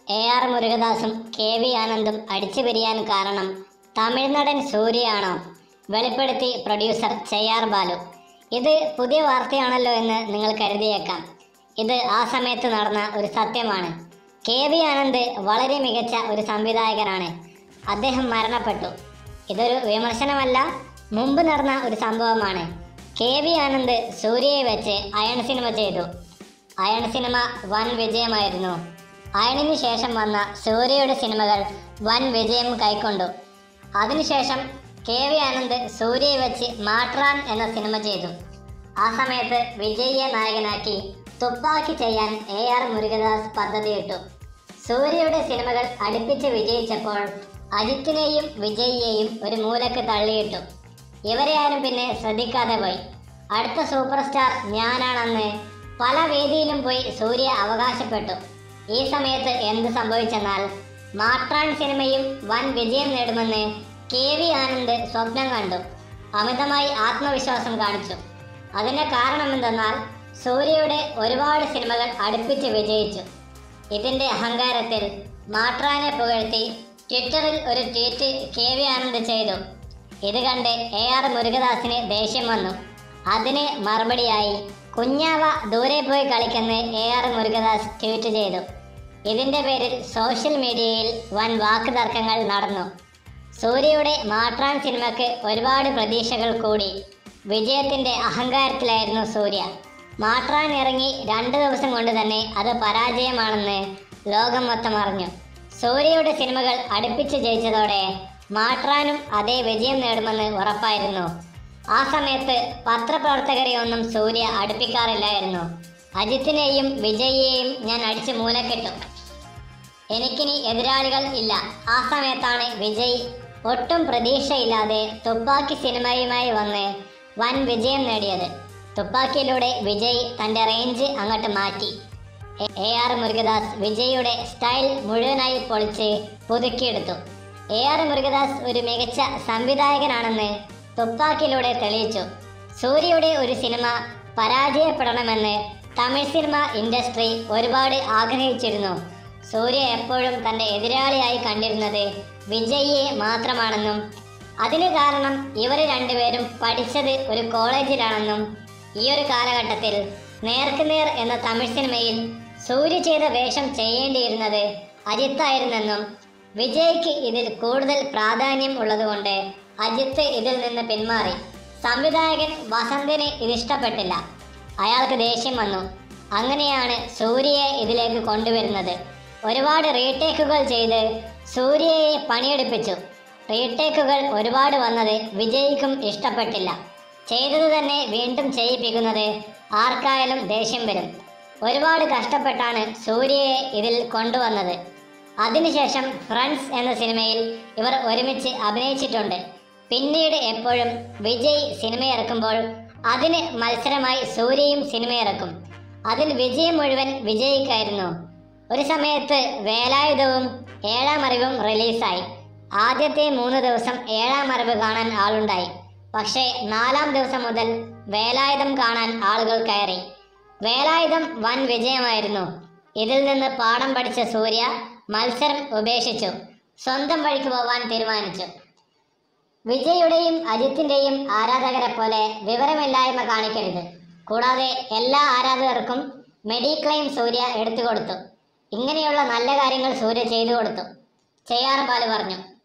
A R മുരുകദാസും K V ആനന്ദും അടിച്ചു പിരിയാൻ കാരണം തമിഴ്നടൻ സൂര്യയാണോ വെളിപ്പെടുത്തി പ്രൊഡ്യൂസർ ചെയ്യാർ ബാലു ഇത് പുതിയ വാർത്തയാണല്ലോ എന്ന് നിങ്ങൾ കരുതിയേക്കാം ഇത് ആ സമയത്ത് നടന്ന ഒരു സത്യമാണ് കെ വി ആനന്ദ് വളരെ മികച്ച ഒരു സംവിധായകനാണ് അദ്ദേഹം മരണപ്പെട്ടു ഇതൊരു വിമർശനമല്ല മുമ്പ് നടന്ന ഒരു സംഭവമാണ് കെ വി ആനന്ദ് സൂര്യയെ വെച്ച് അയൺ സിനിമ ചെയ്തു അയൺ സിനിമ വൻ വിജയമായിരുന്നു അയണിന് ശേഷം വന്ന സൂര്യയുടെ സിനിമകൾ വൻ വിജയം കൈക്കൊണ്ടു അതിനുശേഷം കെ വി ആനന്ദ് സൂര്യയെ വെച്ച് മാട്രാൻ എന്ന സിനിമ ചെയ്തു ആ സമയത്ത് വിജയിയെ നായകനാക്കി തുപ്പാക്കി ചെയ്യാൻ എ ആർ മുരുകദാസ് പദ്ധതിയിട്ടു സൂര്യയുടെ സിനിമകൾ അടുപ്പിച്ച് വിജയിച്ചപ്പോൾ അജിത്തിനെയും വിജയിയെയും ഒരു മൂലക്ക് തള്ളിയിട്ടു ഇവരെ ആരും പിന്നെ ശ്രദ്ധിക്കാതെ പോയി അടുത്ത സൂപ്പർ സ്റ്റാർ ഞാനാണെന്ന് പല വേദിയിലും പോയി സൂര്യ അവകാശപ്പെട്ടു ഈ സമയത്ത് എന്ത് സംഭവിച്ചെന്നാൽ മാട്രാൻ സിനിമയും വൻ വിജയം നേടുമെന്ന് കെ വി ആനന്ദ് സ്വപ്നം കണ്ടു അമിതമായി ആത്മവിശ്വാസം കാണിച്ചു അതിന്റെ കാരണമെന്തെന്നാൽ സൂര്യയുടെ ഒരുപാട് സിനിമകൾ അടുപ്പിച്ച് വിജയിച്ചു ഇതിന്റെ അഹങ്കാരത്തിൽ മാട്രാനെ പുകഴ്ത്തി ട്വിറ്ററിൽ ഒരു ട്വീറ്റ് കെ വി ആനന്ദ് ചെയ്തു ഇത് കണ്ട് എ ആർ മുരുകദാസിന് ദേഷ്യം വന്നു അതിന് മറുപടിയായി കുഞ്ഞാവ ദൂരെ പോയി കളിക്കെന്ന് എ ആർ മുരുകദാസ് ട്വീറ്റ് ചെയ്തു ഇതിന്റെ പേരിൽ സോഷ്യൽ മീഡിയയിൽ വൻ വാക്ക് തർക്കങ്ങൾ നടന്നു സൂര്യയുടെ മാട്രാൻ സിനിമയ്ക്ക് ഒരുപാട് പ്രതീക്ഷകൾ കൂടി വിജയത്തിന്റെ അഹങ്കാരത്തിലായിരുന്നു സൂര്യ മാട്രാൻ ഇറങ്ങി രണ്ട് ദിവസം കൊണ്ട് തന്നെ അത് പരാജയമാണെന്ന് ലോകം മൊത്തം അറിഞ്ഞു സൂര്യയുടെ സിനിമകൾ അടുപ്പിച്ച് ജയിച്ചതോടെ മാട്രാനും അതേ വിജയം നേടുമെന്ന് ഉറപ്പായിരുന്നു ആ സമയത്ത് പത്രപ്രവർത്തകരെയൊന്നും സൂര്യ അടുപ്പിക്കാറില്ലായിരുന്നു അജിത്തിനെയും വിജയിയെയും ഞാൻ അടിച്ച് മൂലക്കെട്ടു എനിക്കിനി എതിരാളികൾ ഇല്ല ആ സമയത്താണ് വിജയ് ഒട്ടും പ്രതീക്ഷയില്ലാതെ തുപ്പാക്കി സിനിമയുമായി വന്ന് വൻ വിജയം നേടിയത് തുപ്പാക്കിയിലൂടെ വിജയ് തൻ്റെ റേഞ്ച് അങ്ങോട്ട് മാറ്റി എ- എ ആർ മുരുകദാസ് വിജയുടെ സ്റ്റൈൽ മുഴുവനായി പൊളിച്ച് പുതുക്കിയെടുത്തു എ ആർ മുരുകദാസ് ഒരു മികച്ച സംവിധായകനാണെന്ന് തുപ്പാക്കിയിലൂടെ തെളിയിച്ചു സൂര്യയുടെ ഒരു സിനിമ പരാജയപ്പെടണമെന്ന് തമിഴ് സിനിമ ഇൻഡസ്ട്രി ഒരുപാട് ആഗ്രഹിച്ചിരുന്നു സൂര്യ എപ്പോഴും തൻ്റെ എതിരാളിയായി കണ്ടിരുന്നത് വിജയിയെ മാത്രമാണെന്നും അതിന് കാരണം ഇവർ രണ്ടുപേരും പഠിച്ചത് ഒരു കോളേജിലാണെന്നും ഈ ഒരു കാലഘട്ടത്തിൽ നേർക്കുനേർ എന്ന തമിഴ് സിനിമയിൽ സൂര്യ ചെയ്ത വേഷം ചെയ്യേണ്ടിയിരുന്നത് അജിത്തായിരുന്നെന്നും വിജയ്ക്ക് ഇതിൽ കൂടുതൽ പ്രാധാന്യം ഉള്ളതുകൊണ്ട് അജിത്ത് ഇതിൽ നിന്ന് പിന്മാറി സംവിധായകൻ വസന്തിന് ഇത് ഇഷ്ടപ്പെട്ടില്ല അയാൾക്ക് ദേഷ്യം വന്നു അങ്ങനെയാണ് സൂര്യയെ ഇതിലേക്ക് കൊണ്ടുവരുന്നത് ഒരുപാട് റീടേക്കുകൾ ചെയ്ത് സൂര്യയെ പണിയെടുപ്പിച്ചു റീടേക്കുകൾ ഒരുപാട് വന്നത് വിജയ്ക്കും ഇഷ്ടപ്പെട്ടില്ല ചെയ്തത് തന്നെ വീണ്ടും ചെയ്യിപ്പിക്കുന്നത് ആർക്കായാലും ദേഷ്യം വരും ഒരുപാട് കഷ്ടപ്പെട്ടാണ് സൂര്യയെ ഇതിൽ കൊണ്ടുവന്നത് അതിനുശേഷം ഫ്രണ്ട്സ് എന്ന സിനിമയിൽ ഇവർ ഒരുമിച്ച് അഭിനയിച്ചിട്ടുണ്ട് പിന്നീട് എപ്പോഴും വിജയ് സിനിമയിറക്കുമ്പോൾ അതിന് മത്സരമായി സൂര്യയും സിനിമയിറക്കും അതിൽ വിജയം മുഴുവൻ വിജയിക്കായിരുന്നു ഒരു സമയത്ത് വേലായുധവും ഏഴാം അറിവും റിലീസായി ആദ്യത്തെ മൂന്ന് ദിവസം ഏഴാം അറിവ് കാണാൻ ആളുണ്ടായി പക്ഷേ നാലാം ദിവസം മുതൽ വേലായുധം കാണാൻ ആളുകൾ കയറി വേലായുധം വൻ വിജയമായിരുന്നു ഇതിൽ നിന്ന് പാഠം പഠിച്ച സൂര്യ മത്സരം ഉപേക്ഷിച്ചു സ്വന്തം വഴിക്ക് പോവാൻ തീരുമാനിച്ചു വിജയുടെയും അജിത്തിന്റെയും ആരാധകരെ പോലെ വിവരമില്ലായ്മ കാണിക്കരുത് കൂടാതെ എല്ലാ ആരാധകർക്കും മെഡിക്ലെയിം സൂര്യ എടുത്തു കൊടുത്തു ഇങ്ങനെയുള്ള നല്ല കാര്യങ്ങൾ സൂര്യ ചെയ്തു കൊടുത്തു ചെയ്യാർ ബാലു പറഞ്ഞു